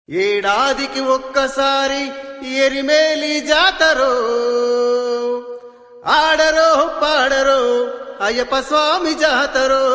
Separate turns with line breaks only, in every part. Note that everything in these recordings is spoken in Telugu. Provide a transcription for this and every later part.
ఏడాదికి ఒక్కసారి ఎరిమేలి జాతరో ఆడరో పాడరో అయ్యప్ప స్వామి జాతరో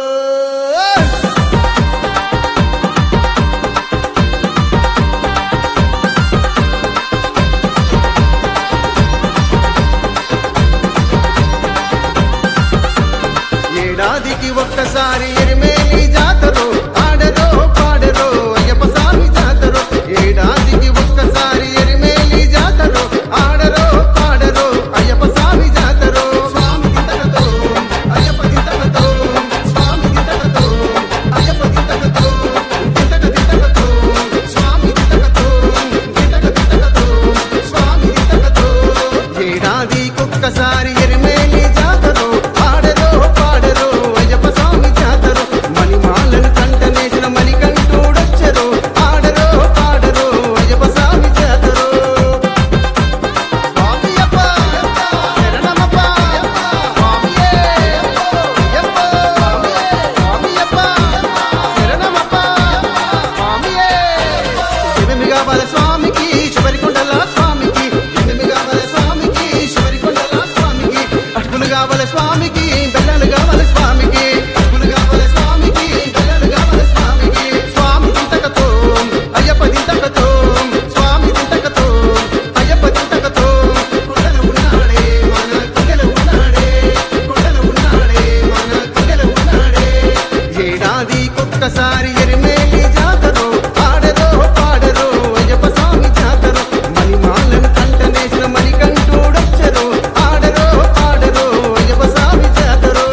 ఏడాదికి ఒక్కసారి ఎరిమేలి జాతరో ఆడరో పాడరో అయ్యప్ప స్వామి జాతరో ఏడాదికి ఒక్కసారి ఎరిమేలి జాతరో ఆడరో పాడరో అయ్యప్ప స్వామి జాతరో స్వామి గింతకతో అయ్యప్ప గింతకతో స్వామి గింతకతో అయ్యప్ప గింతకతో గింతక గింతకతో స్వామి గింతకతో గింతక గింతకతో స్వామి గింతకతో ఏడాదికొక్కసారి ఎరిమేలి జాతరో ఆడరో పాడరో అయ్యప్ప స్వామి జాతరో మణిమాలను కంటనేసిన మణికంఠుడొచ్చరో ఆడరో పాడరో అయ్యప్ప స్వామి జాతరో స్వామి అప్ప శరణమప్ప స్వామియే అప్ప స్వామి అప్ప శరణమప్ప స్వామియే ఎనిమిది కావాలి స్వామికి శబరికొండల స్వామికి ఎనిమిది కావాలి స్వామికి శబరికొండల స్వామికి అటుకులు కావాలి స్వామికి బెల్లలు కావాలి స్వామికి అటుకులు కావాలి స్వామికి బెల్లలు కావాలి స్వామికి స్వామి దింతకతో అయ్యప్ప దింతకతో స్వామి దింతకతో అయ్యప్ప దింతకతో కొండల ఉన్నాడే మన కొండల ఉన్నాడే కొండల ఉన్నాడే మన కొండల ఉన్నాడే ఏడాది కొక్కసారి ఎరిమేలి జాతరో ఆడరో పాడరో అయ్యప్ప స్వామి జాతరో మణిమాలను కంటనేసిన మణికంఠుడొచ్చరో ఆడరో పాడరో అయ్యప్ప స్వామి జాతరో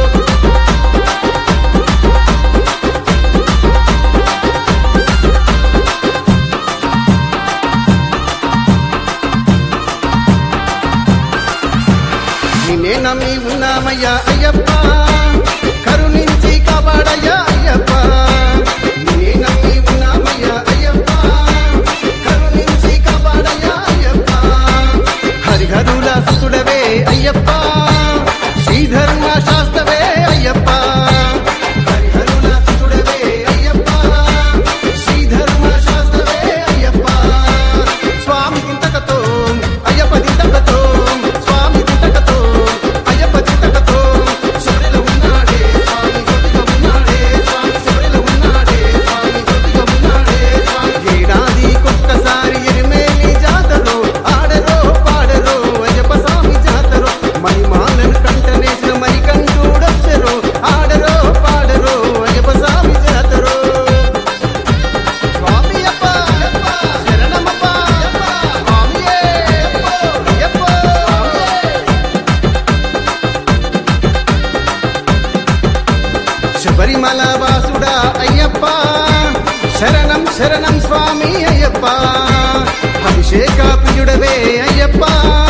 నిన్నే నమ్మి ఉన్నామయ్యా అయ్యప్ప కరుణించి కాపాడయ్యా అయ్యప్ప నిన్నే నమ్మి ఉన్నామయ్యా అయ్యప్ప కరుణించి కాపాడయ్యా అయ్యప్ప హరిహరుల సుతుడవే అయ్యప్ప శ్రీధర్మ శాస్త్రవే అయ్యప్ప హరిహరుల సుతుడవే అయ్యప్ప శ్రీధర్మ శాస్త్రవే అయ్యప్ప స్వామి దింతకతో అయ్యప్ప దింతకతో స్వామి దింతకతో అయ్యప్ప దింతకతో శబరిలో ఉన్నాడే స్వామి జ్యోతిగా ఉన్నాడే స్వామి శబరిలో ఉన్నాడే స్వామి జ్యోతిగా ఉన్నాడే స్వామి ఏడాది కొక్కసారి ఎరిమేలి జాతరో ఆడరో పాడరో అయ్యప్ప స్వామి జాతరో మణిమాలను కంటనేసిన మణికంఠుడొచ్చరో ఆడరో పాడరో అయ్యప్ప స్వామి జాతరో స్వామి అప్ప శరణమప్ప స్వామియే అయ్యప్ప శబరిమల వాసుడా అయ్యప్ప శరణం శరణం స్వామి అయ్యప్ప అభిషేక ప్రియుడవే అయ్యప్ప